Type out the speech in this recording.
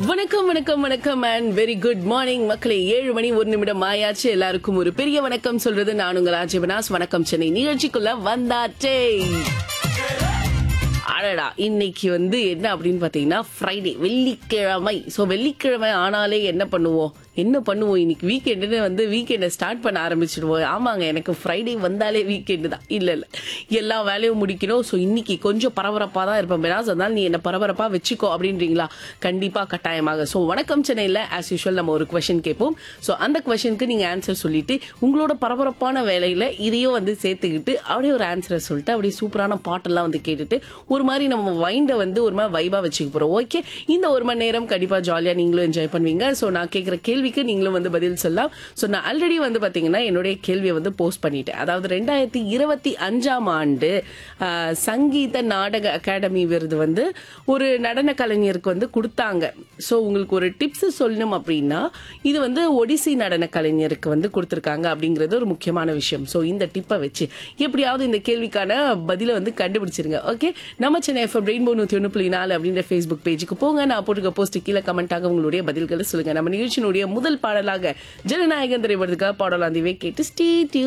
வணக்கம் வணக்கம் வணக்கம் அண்ட் வெரி குட் மார்னிங் மக்களே ஏழு மணி ஒரு நிமிடம் ஆயாச்சு எல்லாருக்கும் ஒரு பெரிய வணக்கம் சொல்றது நான் உங்கள் ஆஜிபனாஸ் வணக்கம் சென்னை நிகழ்ச்சிக்குள்ள வந்தாச்சே அடடா இன்னைக்கு வந்து என்ன அப்படின்னு பாத்தீங்கன்னா ஃப்ரைடே வெள்ளிக்கிழமை ஸோ வெள்ளிக்கிழமை ஆனாலே என்ன பண்ணுவோம் என்ன பண்ணுவோம் இன்னைக்கு வீக்கெண்டுன்னு வந்து வீக்கெண்டை ஸ்டார்ட் பண்ண ஆரம்பிச்சிடுவோம் ஆமாங்க எனக்கு ஃப்ரைடே வந்தாலே வீக்கெண்டு தான் இல்லை இல்லை எல்லா வேலையும் முடிக்கணும் ஸோ இன்னைக்கு கொஞ்சம் பரபரப்பாக தான் இருப்பேன் பெனாஸ் அதனால நீ என்ன பரபரப்பாக வச்சுக்கோ அப்படின்றீங்களா கண்டிப்பாக கட்டாயமாக ஸோ வணக்கம் சென்னையில் ஆஸ் யூஷுவல் நம்ம ஒரு கொஷின் கேட்போம் ஸோ அந்த கொஷனுக்கு நீங்கள் ஆன்சர் சொல்லிட்டு உங்களோட பரபரப்பான வேலையில் இதையும் வந்து சேர்த்துக்கிட்டு அப்படியே ஒரு ஆன்சரை சொல்லிட்டு அப்படியே சூப்பரான பாட்டெல்லாம் வந்து கேட்டுட்டு ஒரு மாதிரி நம்ம மைண்டை வந்து ஒரு மாதிரி வைபாக வச்சுக்க போகிறோம் ஓகே இந்த ஒரு மணி நேரம் கண்டிப்பாக ஜாலியாக நீங்களும் என்ஜாய் பண்ணுவீங்க ஸோ நான் கேட்குற கேள்விக்கு நீங்களும் வந்து பதில் சொல்லலாம் ஸோ நான் ஆல்ரெடி வந்து பார்த்தீங்கன்னா என்னுடைய கேள்வியை வந்து போஸ்ட் பண்ணிட்டேன் அதாவது ரெண்டாயிரத்தி இருபத்தி அஞ்சாம் ஆண்டு ஆஹ், சங்கீத நாடக அகாடமி விருது வந்து ஒரு நடன கலைஞருக்கு வந்து கொடுத்தாங்க ஸோ உங்களுக்கு ஒரு டிப்ஸ் சொல்லணும் அப்படின்னா இது வந்து ஒடிசி நடன கலைஞருக்கு வந்து கொடுத்துருக்காங்க அப்படிங்கிறது ஒரு முக்கியமான விஷயம் ஸோ இந்த டிப்பை வச்சு எப்படியாவது இந்த கேள்விக்கான பதிலை வந்து கண்டுபிடிச்சிருங்க ஓகே நம்ம சென்னை எஃப்எம் ரெயின்போ நூற்றி ஒன்று புள்ளி நாலு அப்படின்ற ஃபேஸ்புக் பேஜுக்கு போங்க நான் போட்டுக்க போஸ்ட் கீழே கமெண்டாக உங்களுடைய பதில்களை சொல்லுங்க நம்ம நிகழ்ச்சியினுடைய முதல் பாடலாக ஜனநாயகன் திரைப்படத்துக்காக பாடலாம் கேட்டு ஸ்டே